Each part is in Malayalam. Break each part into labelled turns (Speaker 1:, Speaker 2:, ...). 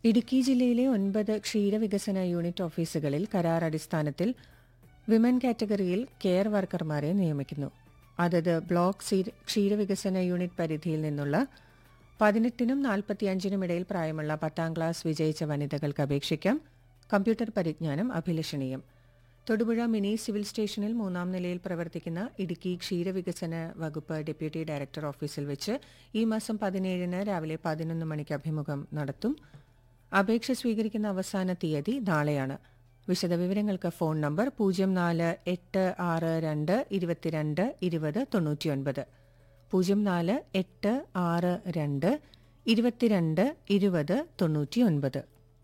Speaker 1: ഇടുക്കി ജില്ലയിലെ ഒൻപത് ക്ഷീരവികസന യൂണിറ്റ് ഓഫീസുകളിൽ കരാർ അടിസ്ഥാനത്തിൽ വിമൻ കാറ്റഗറിയിൽ കെയർ വർക്കർമാരെ നിയമിക്കുന്നു അതത് ബ്ലോക്ക് സീ- ക്ഷീരവികസന യൂണിറ്റ് പരിധിയിൽ നിന്നുള്ള പതിനെട്ടിനും നാൽപ്പത്തിയഞ്ചിനും ഇടയിൽ പ്രായമുള്ള പത്താം ക്ലാസ് വിജയിച്ച വനിതകൾക്ക് അപേക്ഷിക്കാം കമ്പ്യൂട്ടർ പരിജ്ഞാനം അഭിലഷണീയം തൊടുപുഴ മിനി സിവിൽ സ്റ്റേഷനിൽ മൂന്നാം നിലയിൽ പ്രവർത്തിക്കുന്ന ഇടുക്കി ക്ഷീരവികസന വകുപ്പ് ഡെപ്യൂട്ടി ഡയറക്ടർ ഓഫീസിൽ വെച്ച് ഈ മാസം പതിനേഴിന് രാവിലെ പതിനൊന്ന് മണിക്ക് അഭിമുഖം നടത്തും അപേക്ഷ സ്വീകരിക്കുന്ന അവസാന തീയതി നാളെയാണ് വിശദവിവരങ്ങൾക്ക് ഫോൺ നമ്പർ പൂജ്യം നാല് എട്ട് ആറ് രണ്ട് ഇരുപത്തിരണ്ട് ഇരുപത് തൊണ്ണൂറ്റിയൊൻപത് പൂജ്യം നാല് എട്ട് ആറ് രണ്ട് ഇരുപത്തിരണ്ട് ഇരുപത് തൊണ്ണൂറ്റിയൊൻപത്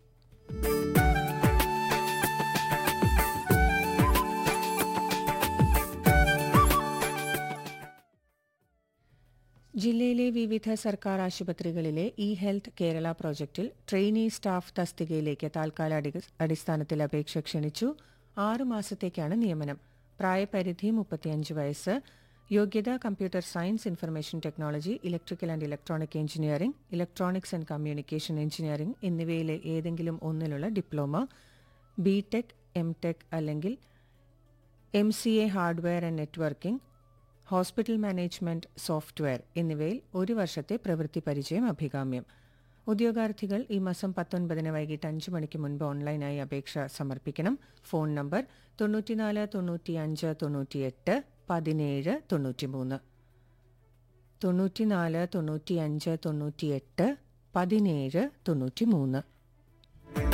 Speaker 1: ജില്ലയിലെ വിവിധ സർക്കാർ ആശുപത്രികളിലെ ഇ ഹെൽത്ത് കേരള പ്രോജക്റ്റിൽ ട്രെയിനി സ്റ്റാഫ് തസ്തികയിലേക്ക് താൽക്കാല അടി- അടിസ്ഥാനത്തിൽ അപേക്ഷ ക്ഷണിച്ചു ആറു മാസത്തേക്കാണ് നിയമനം പ്രായപരിധി മുപ്പത്തിയഞ്ച് വയസ്സ് യോഗ്യത computer science information technology electrical and electronic engineering electronics and communication engineering എന്നിവയിലെ ഏതെങ്കിലും ഒന്നിലുള്ള diploma B tech M tech അല്ലെങ്കിൽ M C A hardware and networking hospital management software എന്നിവയിൽ ഒരു വർഷത്തെ പ്രവൃത്തി പരിചയം അഭികാമ്യം ഉദ്യോഗാർത്ഥികൾ ഈ മാസം പത്തൊൻപതിന് വൈകിട്ട് അഞ്ച് മണിക്ക് മുൻപ് ഓൺലൈനായി അപേക്ഷ സമർപ്പിക്കണം ഫോൺ നമ്പർ തൊണ്ണൂറ്റിനാല് തൊണ്ണൂറ്റിയഞ്ച് തൊണ്ണൂറ്റിയെട്ട് പതിനേഴ് തൊണ്ണൂറ്റിമൂന്ന് തൊണ്ണൂറ്റിനാല് തൊണ്ണൂറ്റിയഞ്ച് തൊണ്ണൂറ്റിയെട്ട് പതിനേഴ് തൊണ്ണൂറ്റിമൂന്ന്